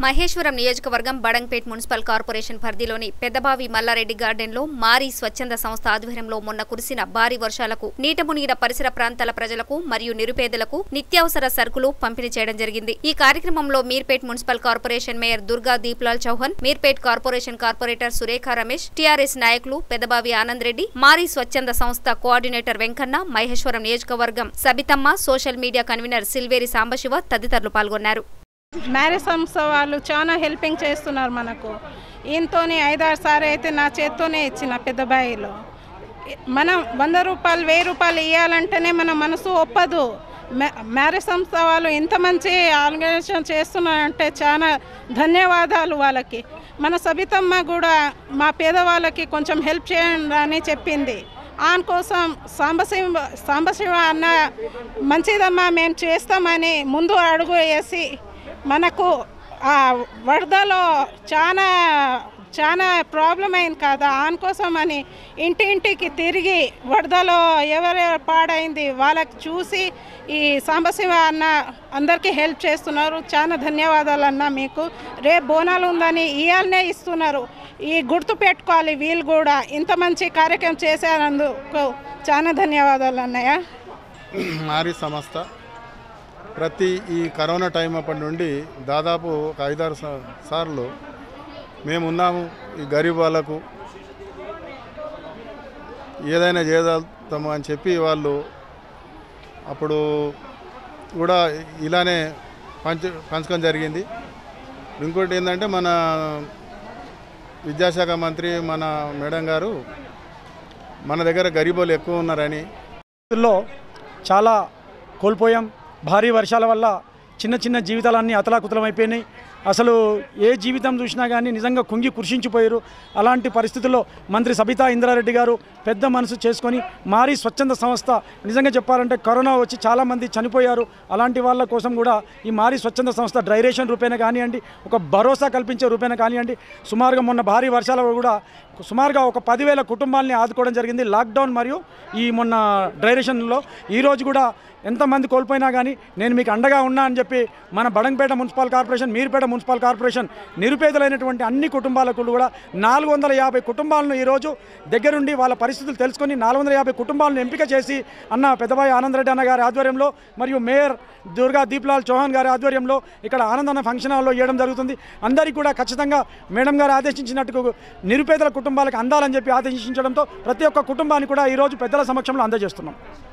మహేశ్వరం నియోజకవర్గం Badangpet municipal corporation పరిధిలోని పెద్దబావి మల్లారెడ్డి గార్డెన్లో మారీ స్వచ్ఛంద సంస్థ ఆధ్వర్యంలో మొన్న కురిసిన భారీ వర్షాలకు నీట మునిగిన పరిసర ప్రాంతాల ప్రజలకు మరియు నిరుపేదలకు నిత్యావసర సరుకులు పంపిణీ చేయడం జరిగింది ఈ కార్యక్రమంలో Meerpet municipal corporation mayor Durga Deeplal Chauhan Meerpet corporation corporator Surekha Ramesh TRS నాయకులు పెద్దబావి ఆనంద్ రెడ్డి మారీ స్వచ్ఛంద సంస్థ కోఆర్డినేటర్ వెంకన్న మహేశ్వరం నియోజకవర్గం Sabithamma social media convenor Silveri Sambashiva తదితరులు పాల్గొన్నారు మ్యారేజ్ సంస్థ వాళ్ళు చాలా హెల్పింగ్ చేస్తున్నారు మనకు ఈయనతోని ఐదారు సార్లు అయితే నా చేత్తోనే ఇచ్చిన పెద్ద బాయిలో మనం వంద రూపాయలు వెయ్యి రూపాయలు ఇవ్వాలంటేనే మన మనసు ఒప్పదు మ్యా- మ్యారేజ్ సంస్థ వాళ్ళు ఇంత మంచి ఆర్గనైజేషన్ చేస్తున్నారంటే చాలా ధన్యవాదాలు వాళ్ళకి మన సబితమ్మ కూడా మా పేదవాళ్ళకి కొంచెం హెల్ప్ చేయండి అని చెప్పింది ఆన్ కోసం సాంబశివ సాంబశివ అన్న మంచిదమ్మా మేము చేస్తామని ముందు అడుగు వేసి మనకు ఆ వరదలో చాలా చాలా ప్రాబ్లం అయింది కదా ఆన్ కోసం అని ఇంటి ఇంటికి తిరిగి వరదలో ఎవరెవరు పాడైంది వాళ్ళకి చూసి ఈ సాంబశివ అన్న అందరికీ హెల్ప్ చేస్తున్నారు చాలా ధన్యవాదాలు అన్న మీకు రేపు బోనాలు ఉందని ఇవాళనే ఇస్తున్నారు ఈ గుర్తు పెట్టుకోవాలి వీళ్ళు కూడా ఇంత మంచి కార్యక్రమం చేశారందుకు చాలా ధన్యవాదాలు అన్నయ్య మారి సంస్థ ప్రతి ఈ కరోనా టైం అప్పటి నుండి దాదాపు ఒక ఐదారు సా- సార్లు మేమున్నాము ఈ గరీబ్ వాళ్ళకు ఏదైనా చేయగలుగుతాము అని చెప్పి వాళ్ళు అప్పుడు కూడా ఇలానే పంచ పంచడం జరిగింది ఇంకోటి ఏంటంటే మన విద్యాశాఖ మంత్రి మన మేడం గారు మన దగ్గర గరీబోలు ఎక్కువ ఉన్నారని లో చాలా కోల్పోయాం భారీ వర్షాల వల్ల చిన్న చిన్న జీవితాలన్నీ అతలాకుతలమైపోయినాయి అసలు ఏ జీవితం చూసినా కానీ నిజంగా కుంగి కృషించిపోయారు అలాంటి పరిస్థితుల్లో మంత్రి సబితా ఇంద్రారెడ్డి గారు పెద్ద మనసు చేసుకొని మారీ స్వచ్ఛంద సంస్థ నిజంగా చెప్పాలంటే కరోనా వచ్చి చాలామంది చనిపోయారు అలాంటి వాళ్ళ కోసం కూడా ఈ మారీ స్వచ్ఛంద సంస్థ డ్రైరేషన్ రూపేణ కానివ్వండి ఒక భరోసా కల్పించే రూపేణ కానివ్వండి సుమారుగా మొన్న భారీ వర్షాల కూడా సుమారుగా ఒక పదివేల కుటుంబాలని ఆదుకోవడం జరిగింది లాక్డౌన్ మరియు ఈ మొన్న డ్రైరేషన్లో ఈరోజు కూడా ఎంతమంది కోల్పోయినా కానీ నేను మీకు అండగా ఉన్నా అని చెప్పి మన Badangpet municipal corporation Meerpet municipal corporation నిరుపేదలైనటువంటి అన్ని కుటుంబాలకు కూడా నాలుగు వందల యాభై కుటుంబాలను ఈరోజు దగ్గరుండి వాళ్ళ పరిస్థితులు తెలుసుకొని నాలుగు వందల యాభై కుటుంబాలను ఎంపిక చేసి అన్న పెద్దబాయి ఆనందరెడ్డి అన్న గారి ఆధ్వర్యంలో మరియు మేయర్ దుర్గా దీప్లాల్ చౌహాన్ గారి ఆధ్వర్యంలో ఇక్కడ ఆనందన్న ఫంక్షన్ హాల్లో ఇవ్వడం జరుగుతుంది అందరికీ కూడా ఖచ్చితంగా మేడం గారు ఆదేశించినట్టు నిరుపేదల కుటుంబాలకు అందాలని చెప్పి ఆదేశించడంతో ప్రతి ఒక్క కుటుంబాన్ని కూడా ఈరోజు పెద్దల సమక్షంలో అందజేస్తున్నాం